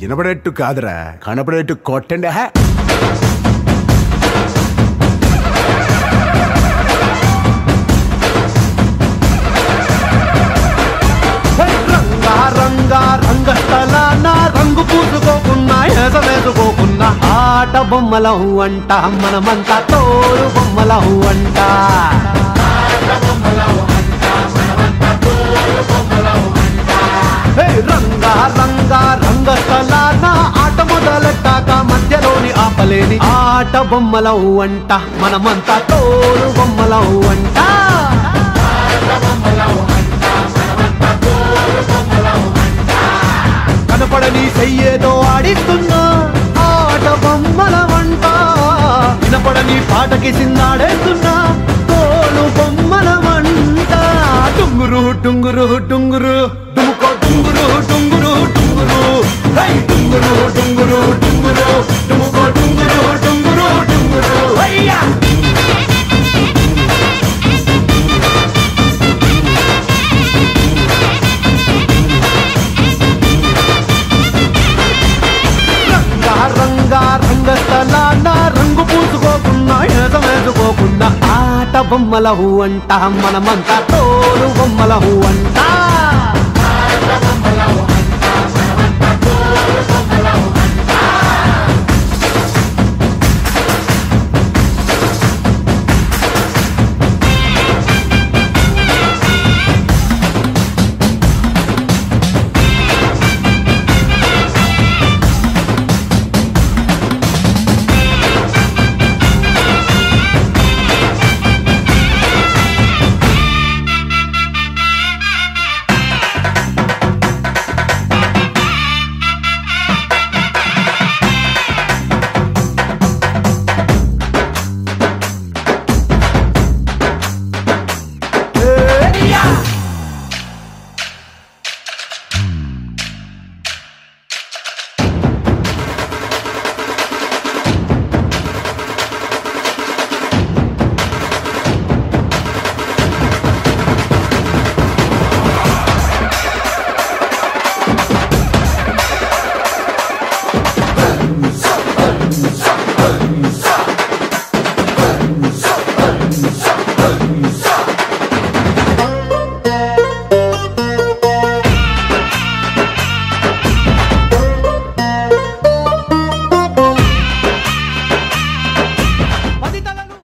వినపడేట్టు కాదురా కనపడేట్టు కొట్టండి హే రంగా రంగా రంగస్థలాన రంగు పూసుకోకున్నా ఎస వేసుకోకున్నా ఆట బొమ్మలహు అంట మనమంతా తోడు బొమ్మలహు అంట హే, రంగా రంగా రంగస్థలాన ఆట మొదలెట్టాక మధ్యలోని ఆపలేని ఆట బొమ్మలహు అంట మనమంతా తోడు బొమ్మలహు అంట కనపడని చెయ్యేదో ఆడిస్తున్నా ఆట బొమ్మల వంట వినపడని పాటకి సిందాడేస్తున్నా తోలు బొమ్మల వంట టుంగురు టుంగురు టుంగురు డుముకో టుంగురు టుంగురు టుంగురు హై టుంగురు టుంగురు టుంగురు డుముకో టుంగురు టుంగురు టుంగురు హయ్యా రంగా రంగా రంగస్థలాన రంగు పూసుకోకున్నా ఏదం వేసుకోకున్నా ఆట బొమ్మల హూ అంట మనమంతా తోడు బొమ్మల హూ అంట